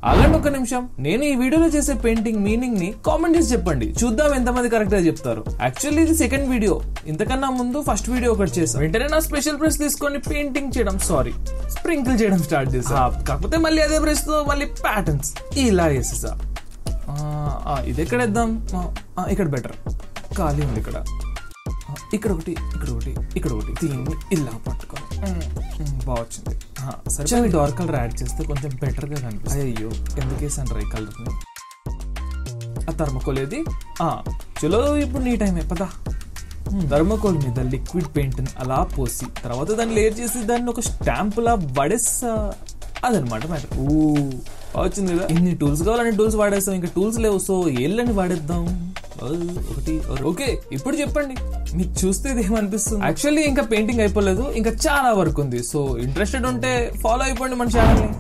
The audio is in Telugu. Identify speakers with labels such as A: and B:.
A: ఆగండి ఒక నిమిషం నేను ఈ వీడియోలో చేసే పెయింటింగ్ మీనింగ్ ని కామెంట్ చేసి చెప్పండి చూద్దాం ఎంతమంది కరెక్ట్ గా చెప్తారు యాక్చువల్లీ ఇది సెకండ్ వీడియో ఇంతకన్నా ముందు ఫస్ట్ వీడియో ఒకటి చేసాం వెంటనే నా స్పెషల్ బ్రష్ తీసుకొని పెయింటింగ్ చేయడం సారీ స్ప్రింకిల్ చేయడం స్టార్ట్ చేసా కాకపోతే మళ్ళీ అదే బ్రష్ తో మళ్ళీ ప్యాటర్న్స్ ఇలా వేసేసా ఆ, ఆ, ఇది ఎక్కడ వేద్దాం ఆ, ఆ, ఇక్కడ బెటర్ ఖాళీ ఉంది ఇక్కడ ఆ, ఇక్కడ ఒకటి ఇక్కడ ఒకటి ఇక్కడ ఒకటి దీన్ని ఇలా పట్టుకోవాలి మ్మ్, మ్మ్, బాగా వచ్చింది ఆ, సరే డార్క్ కలర్ యాడ్ చేస్తే కొంచెం బెటర్ గా కనిపిస్తుంది అయ్యో ఎందుకు వేసాను డ్రై కలర్ ని ఆ థర్మకోల్ ఏది ఆ, చలో ఇప్పుడు నీ టైమే పదా థర్మకోల్ మీద లిక్విడ్ పెయింట్ అలా పోసి తర్వాత దాన్ని లేయర్ చేసి దాన్ని ఒక స్టాంప్ లా వడేస్తా అదనమాట మ్యాటర్ ఊ బాగా వచ్చింది కదా ఇన్ని టూల్స్ కావాలని టూల్స్ వాడేస్తాం ఇంకా టూల్స్ లేవు సో ఏళ్ళని వాడేద్దాం ఓ, ఒకటి ఓకే ఇప్పుడు చెప్పండి మీకు చూస్తే ఇది ఏమనిపిస్తుంది యాక్చువల్లీ ఇంకా పెయింటింగ్ అయిపోలేదు ఇంకా చాలా వర్క్ ఉంది సో ఇంట్రెస్టెడ్ ఉంటే ఫాలో అయిపోండి మన ఛానల్